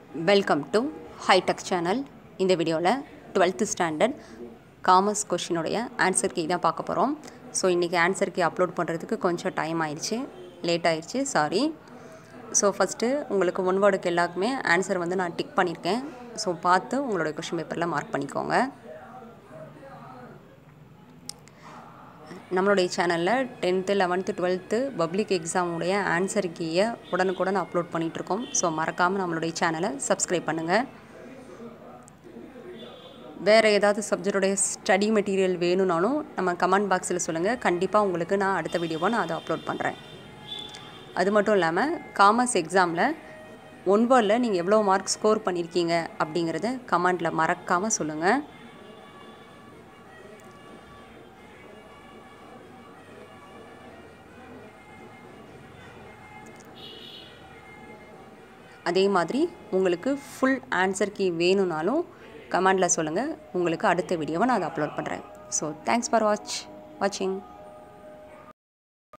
welcome to hitech channel இந்த வீடியோவில் twelfth standard commerce கொஷினுடைய ஆன்சர் கீ தான் பார்க்க போகிறோம் ஸோ இன்றைக்கி ஆன்சர் கீ அப்லோட் பண்ணுறதுக்கு கொஞ்சம் டைம் ஆயிடுச்சு லேட் ஆயிடுச்சு சாரி ஸோ ஃபஸ்ட்டு உங்களுக்கு ஒன் வேர்டுக்கு எல்லாருக்குமே ஆன்சர் வந்து நான் டிக் பண்ணியிருக்கேன் ஸோ பார்த்து உங்களோட கொஷின் பேப்பரில் மார்க் பண்ணிக்கோங்க நம்மளுடைய சேனலில் டென்த்து லெவன்த்து டுவெல்த்து பப்ளிக் எக்ஸாமுடைய ஆன்சர் கீயை உடனுக்குடன் அப்லோட் பண்ணிகிட்ருக்கோம் ஸோ மறக்காமல் நம்மளுடைய சேனலை சப்ஸ்கிரைப் பண்ணுங்கள் வேறு ஏதாவது சப்ஜெக்டோடைய ஸ்டடி மெட்டீரியல் வேணும்னாலும் நம்ம கமெண்ட் பாக்ஸில் சொல்லுங்கள் கண்டிப்பாக உங்களுக்கு நான் அடுத்த வீடியோவை நான் அதை அப்லோட் பண்ணுறேன் அது மட்டும் இல்லாமல் காமர்ஸ் எக்ஸாமில் ஒன் வேர்டில் நீங்கள் எவ்வளோ மார்க் ஸ்கோர் பண்ணியிருக்கீங்க அப்படிங்கிறத கமெண்டில் மறக்காமல் சொல்லுங்கள் அதே மாதிரி உங்களுக்கு ஃபுல் ஆன்சர் கீ வேணும்னாலும் கமெண்டில் சொல்லுங்கள் உங்களுக்கு அடுத்த வீடியோவை நான் அதை அப்லோட் பண்ணுறேன் ஸோ தேங்க்ஸ் ஃபார் வாட்ச் வாட்சிங்